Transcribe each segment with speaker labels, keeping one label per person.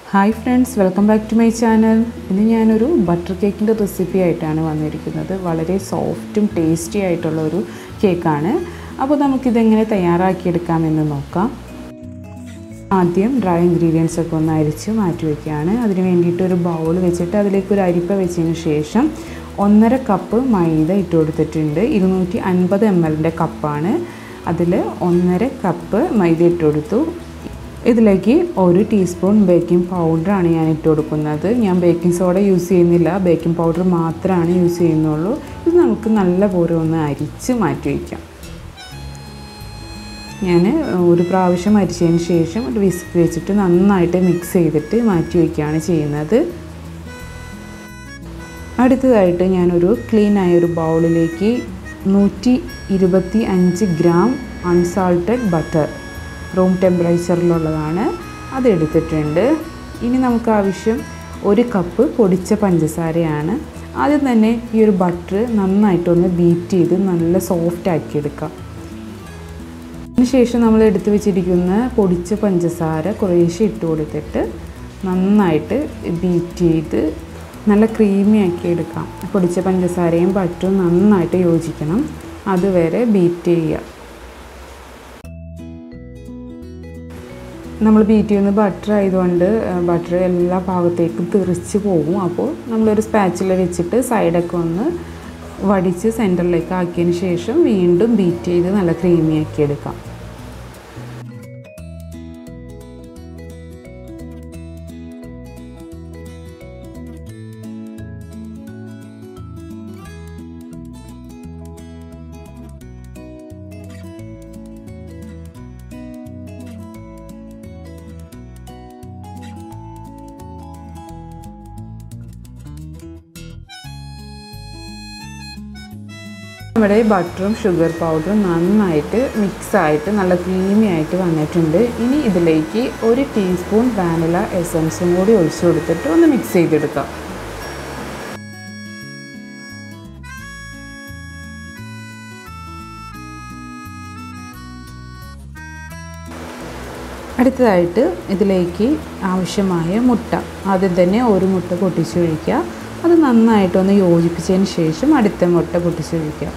Speaker 1: hi friends welcome back to my channel ഇന്ന് ഞാനൊരു butter കേക്കിൻ്റെ റെസിപ്പി ആയിട്ടാണ് വന്നിരിക്കുന്നത് വളരെ സോഫ്റ്റും ടേസ്റ്റി ആയിട്ടുള്ള ഒരു കേക്കാണ് അപ്പോൾ നമുക്കിതെങ്ങനെ തയ്യാറാക്കിയെടുക്കാമെന്ന് നോക്കാം ആദ്യം ഡ്രൈ ഇൻഗ്രീഡിയൻസ് ഒക്കെ ഒന്ന് അരിച്ച് മാറ്റി വയ്ക്കുകയാണ് അതിന് വേണ്ടിയിട്ട് ഒരു ബൗൾ വെച്ചിട്ട് അതിലേക്ക് ഒരു അരിപ്പ വെച്ചതിന് ശേഷം ഒന്നര കപ്പ് മൈദ ഇട്ട് കൊടുത്തിട്ടുണ്ട് ഇരുന്നൂറ്റി അൻപത് എം എല്ലിൻ്റെ കപ്പാണ് അതിൽ ഒന്നര കപ്പ് മൈദ ഇട്ട് കൊടുത്തു ഇതിലേക്ക് ഒരു ടീസ്പൂൺ ബേക്കിംഗ് പൗഡറാണ് ഞാൻ ഇട്ട് കൊടുക്കുന്നത് ഞാൻ ബേക്കിംഗ് സോഡ യൂസ് ചെയ്യുന്നില്ല ബേക്കിംഗ് പൗഡർ മാത്രമാണ് യൂസ് ചെയ്യുന്നുള്ളൂ ഇത് നമുക്ക് നല്ലപോലെ ഒന്ന് അരിച്ച് മാറ്റി വയ്ക്കാം ഞാൻ ഒരു പ്രാവശ്യം അരിച്ചതിന് ശേഷം ഒരു വിസ്ക് വെച്ചിട്ട് നന്നായിട്ട് മിക്സ് ചെയ്തിട്ട് മാറ്റി വയ്ക്കുകയാണ് ചെയ്യുന്നത് അടുത്തതായിട്ട് ഞാനൊരു ക്ലീൻ ആയ ഒരു ബൗളിലേക്ക് നൂറ്റി ഇരുപത്തി അഞ്ച് ഗ്രാം അൺസാൾട്ടഡ് ബട്ടർ റൂം ടെമ്പറേച്ചറിലുള്ളതാണ് അതെടുത്തിട്ടുണ്ട് ഇനി നമുക്ക് ആവശ്യം ഒരു കപ്പ് പൊടിച്ച പഞ്ചസാരയാണ് ആദ്യം തന്നെ ഈ ഒരു ബട്ടർ നന്നായിട്ടൊന്ന് ബീറ്റ് ചെയ്ത് നല്ല സോഫ്റ്റ് ആക്കിയെടുക്കാം അതിനുശേഷം നമ്മൾ എടുത്തു വെച്ചിരിക്കുന്ന പൊടിച്ച പഞ്ചസാര കുറേശ്ശെ ഇട്ട് കൊടുത്തിട്ട് നന്നായിട്ട് ബീറ്റ് ചെയ്ത് നല്ല ക്രീമി ആക്കി എടുക്കാം പൊടിച്ച പഞ്ചസാരയും ബട്ടറും നന്നായിട്ട് യോജിക്കണം അതുവരെ ബീറ്റ് ചെയ്യുക നമ്മൾ ബീറ്റ് ചെയ്യുന്ന ബട്ടർ ആയതുകൊണ്ട് ബട്ടർ എല്ലാ ഭാഗത്തേക്കും തെറിച്ച് പോകും അപ്പോൾ നമ്മളൊരു സ്പാച്ചിൽ വെച്ചിട്ട് സൈഡൊക്കെ ഒന്ന് വടിച്ച് സെൻറ്ററിലേക്ക് ആക്കിയതിന് ശേഷം വീണ്ടും ബീറ്റ് ചെയ്ത് നല്ല ക്രീമി ആക്കി എടുക്കാം നമ്മുടെ ബട്ടറും ഷുഗർ പൗഡറും നന്നായിട്ട് മിക്സ് ആയിട്ട് നല്ല ക്രീമി ആയിട്ട് വന്നിട്ടുണ്ട് ഇനി ഇതിലേക്ക് ഒരു ടീസ്പൂൺ വാനില എസൻസും കൂടി ഒഴിച്ചു കൊടുത്തിട്ട് ഒന്ന് മിക്സ് ചെയ്തെടുക്കാം അടുത്തതായിട്ട് ഇതിലേക്ക് ആവശ്യമായ മുട്ട ആദ്യം തന്നെ ഒരു മുട്ട പൊട്ടിച്ചൊഴിക്കുക അത് നന്നായിട്ടൊന്ന് യോജിപ്പിച്ചതിന് ശേഷം അടുത്ത മുട്ട പൊട്ടിച്ചൊഴിക്കുക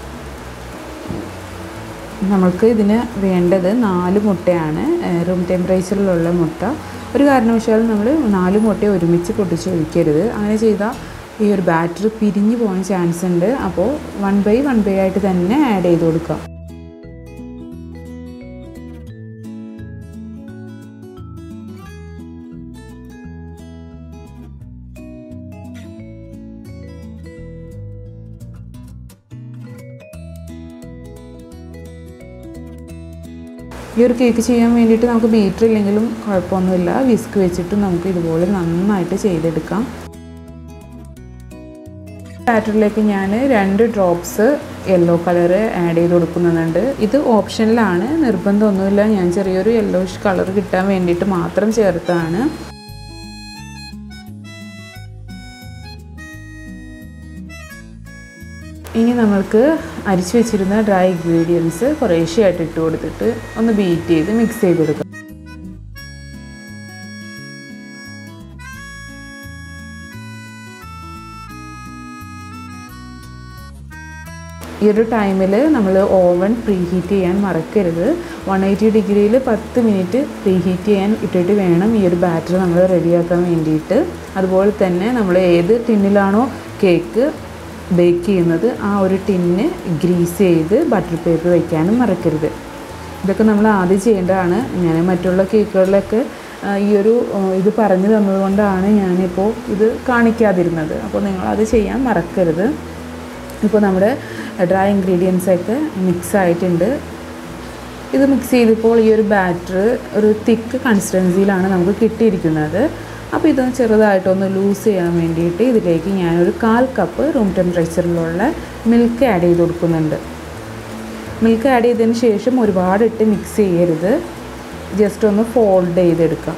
Speaker 1: നമ്മൾക്ക് ഇതിന് വേണ്ടത് നാല് മുട്ടയാണ് റൂം ടെമ്പറേച്ചറിലുള്ള മുട്ട ഒരു കാരണവശാലും നമ്മൾ നാല് മുട്ട ഒരുമിച്ച് പൊട്ടിച്ചൊഴിക്കരുത് അങ്ങനെ ചെയ്താൽ ഈ ഒരു ബാറ്റർ പിരിഞ്ഞു പോകാൻ ചാൻസ് ഉണ്ട് അപ്പോൾ വൺ ബൈ വൺ ബൈ ആയിട്ട് തന്നെ ആഡ് ചെയ്ത് കൊടുക്കാം ഈ ഒരു കേക്ക് ചെയ്യാൻ വേണ്ടിയിട്ട് നമുക്ക് ബീറ്റർ ഇല്ലെങ്കിലും കുഴപ്പമൊന്നുമില്ല വിസ്ക് വെച്ചിട്ട് നമുക്ക് ഇതുപോലെ നന്നായിട്ട് ചെയ്തെടുക്കാം ബാറ്ററിലേക്ക് ഞാൻ രണ്ട് ഡ്രോപ്സ് യെല്ലോ കളർ ആഡ് ചെയ്ത് കൊടുക്കുന്നുണ്ട് ഇത് ഓപ്ഷനിലാണ് നിർബന്ധമൊന്നുമില്ല ഞാൻ ചെറിയൊരു യെല്ലോഷ് കളർ കിട്ടാൻ വേണ്ടിയിട്ട് മാത്രം ചേർത്താണ് ഇനി നമ്മൾക്ക് അരിച്ചു വെച്ചിരുന്ന ഡ്രൈ ഇൻഗ്രീഡിയൻസ് കുറേശ്ശെയായിട്ട് ഇട്ട് കൊടുത്തിട്ട് ഒന്ന് ബീറ്റ് ചെയ്ത് മിക്സ് ചെയ്ത് കൊടുക്കുക ഈ ഒരു ടൈമിൽ നമ്മൾ ഓവൻ പ്രീ ഹീറ്റ് ചെയ്യാൻ മറക്കരുത് വൺ എയ്റ്റി ഡിഗ്രിയിൽ പത്ത് മിനിറ്റ് പ്രീ ഹീറ്റ് ചെയ്യാൻ ഇട്ടിട്ട് വേണം ഈ ഒരു ബാറ്റർ നമ്മൾ റെഡിയാക്കാൻ വേണ്ടിയിട്ട് അതുപോലെ തന്നെ നമ്മൾ ഏത് ടിന്നിലാണോ കേക്ക് ബേക്ക് ചെയ്യുന്നത് ആ ഒരു ടിന്ന് ഗ്രീസ് ചെയ്ത് ബട്ടർ പേപ്പർ വയ്ക്കാനും മറക്കരുത് ഇതൊക്കെ നമ്മൾ ആദ്യം ചെയ്യേണ്ടതാണ് ഞാൻ മറ്റുള്ള കേക്കുകളിലൊക്കെ ഈ ഒരു ഇത് പറഞ്ഞു തന്നതുകൊണ്ടാണ് ഞാനിപ്പോൾ ഇത് കാണിക്കാതിരുന്നത് അപ്പോൾ നിങ്ങളത് ചെയ്യാൻ മറക്കരുത് ഇപ്പോൾ നമ്മുടെ ഡ്രൈ ഇൻഗ്രീഡിയൻസ് ഒക്കെ മിക്സ് ആയിട്ടുണ്ട് ഇത് മിക്സ് ചെയ്തപ്പോൾ ഈ ഒരു ബാറ്റർ ഒരു തിക്ക് കൺസിസ്റ്റൻസിയിലാണ് നമുക്ക് കിട്ടിയിരിക്കുന്നത് അപ്പോൾ ഇത് ചെറുതായിട്ടൊന്ന് ലൂസ് ചെയ്യാൻ വേണ്ടിയിട്ട് ഇതിലേക്ക് ഞാനൊരു കാൽ കപ്പ് റൂം ടെമ്പറേച്ചറിലുള്ള മിൽക്ക് ആഡ് ചെയ്ത് കൊടുക്കുന്നുണ്ട് മിൽക്ക് ആഡ് ചെയ്തതിന് ശേഷം ഒരുപാട് ഇട്ട് മിക്സ് ചെയ്യരുത് ജസ്റ്റ് ഒന്ന് ഫോൾഡ് ചെയ്തെടുക്കാം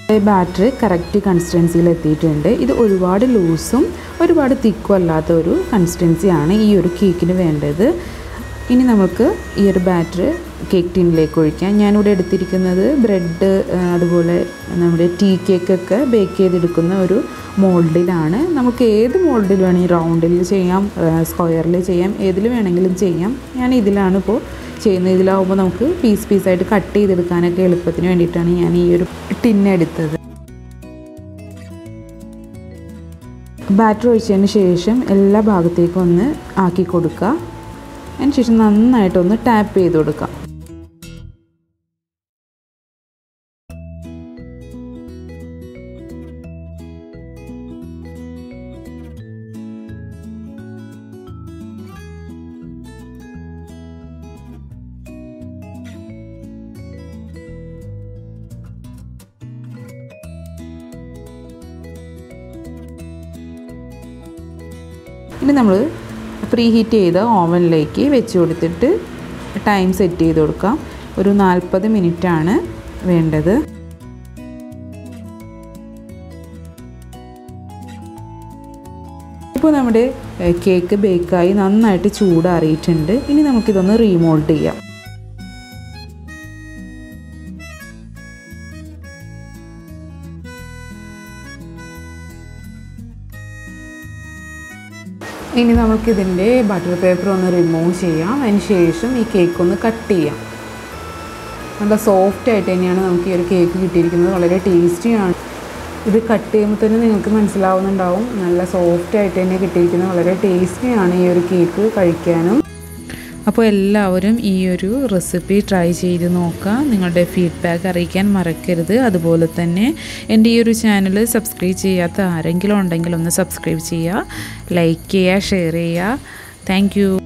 Speaker 1: ബാറ്റർ കറക്റ്റ് കൺസിസ്റ്റൻസിയിൽ എത്തിയിട്ടുണ്ട് ഇത് ഒരുപാട് ലൂസും ഒരുപാട് തിക്കും അല്ലാത്ത ഒരു കൺസിസ്റ്റൻസിയാണ് ഈ ഒരു കേക്കിന് വേണ്ടത് ഇനി നമുക്ക് ഈ ഒരു ബാറ്റർ കേക്ക് ടിന്നിലേക്ക് ഒഴിക്കാം ഞാനിവിടെ എടുത്തിരിക്കുന്നത് ബ്രെഡ് അതുപോലെ നമ്മുടെ ടീ കേക്കൊക്കെ ബേക്ക് ചെയ്തെടുക്കുന്ന ഒരു മോൾഡിലാണ് നമുക്ക് ഏത് മോൾഡിൽ വേണമെങ്കിൽ റൗണ്ടിൽ ചെയ്യാം സ്ക്വയറിൽ ചെയ്യാം ഏതിൽ വേണമെങ്കിലും ചെയ്യാം ഞാൻ ഇതിലാണ് ഇപ്പോൾ ചെയ്യുന്നത് ഇതിലാവുമ്പോൾ നമുക്ക് പീസ് പീസായിട്ട് കട്ട് ചെയ്തെടുക്കാനൊക്കെ എളുപ്പത്തിന് വേണ്ടിയിട്ടാണ് ഞാൻ ഈ ഒരു ടിന്ന് എടുത്തത് ബാറ്റർ ഒഴിച്ചതിന് ശേഷം എല്ലാ ഭാഗത്തേക്കും ഒന്ന് ആക്കി കൊടുക്കുക അതിന് ശേഷം നന്നായിട്ടൊന്ന് ടാപ്പ് ചെയ്ത് കൊടുക്കാം ഇനി നമ്മൾ പ്രീ ഹീറ്റ് ചെയ്ത ഓവനിലേക്ക് വെച്ച് കൊടുത്തിട്ട് ടൈം സെറ്റ് ചെയ്ത് കൊടുക്കാം ഒരു നാൽപ്പത് ആണ് വേണ്ടത് ഇപ്പോൾ നമ്മുടെ കേക്ക് ബേക്കായി നന്നായിട്ട് ചൂടാറിയിട്ടുണ്ട് ഇനി നമുക്കിതൊന്ന് റീമോൾഡ് ചെയ്യാം ഇനി നമുക്കിതിൻ്റെ ബട്ടർ പേപ്പർ ഒന്ന് റിമൂവ് ചെയ്യാം അതിന് ശേഷം ഈ കേക്ക് ഒന്ന് കട്ട് ചെയ്യാം നല്ല സോഫ്റ്റ് ആയിട്ട് തന്നെയാണ് നമുക്ക് ഈ ഒരു കേക്ക് കിട്ടിയിരിക്കുന്നത് വളരെ ടേസ്റ്റിയാണ് ഇത് കട്ട് ചെയ്യുമ്പോൾ തന്നെ നിങ്ങൾക്ക് മനസ്സിലാവുന്നുണ്ടാവും നല്ല സോഫ്റ്റ് ആയിട്ട് തന്നെ കിട്ടിയിരിക്കുന്നത് വളരെ ടേസ്റ്റിയാണ് ഈ ഒരു കേക്ക് കഴിക്കാനും അപ്പോൾ എല്ലാവരും ഈ ഒരു റെസിപ്പി ട്രൈ ചെയ്ത് നോക്കുക നിങ്ങളുടെ ഫീഡ്ബാക്ക് അറിയിക്കാൻ മറക്കരുത് അതുപോലെ തന്നെ എൻ്റെ ഈ ഒരു ചാനൽ സബ്സ്ക്രൈബ് ചെയ്യാത്ത ആരെങ്കിലും ഉണ്ടെങ്കിൽ ഒന്ന് സബ്സ്ക്രൈബ് ചെയ്യുക ലൈക്ക് ചെയ്യുക ഷെയർ ചെയ്യുക താങ്ക്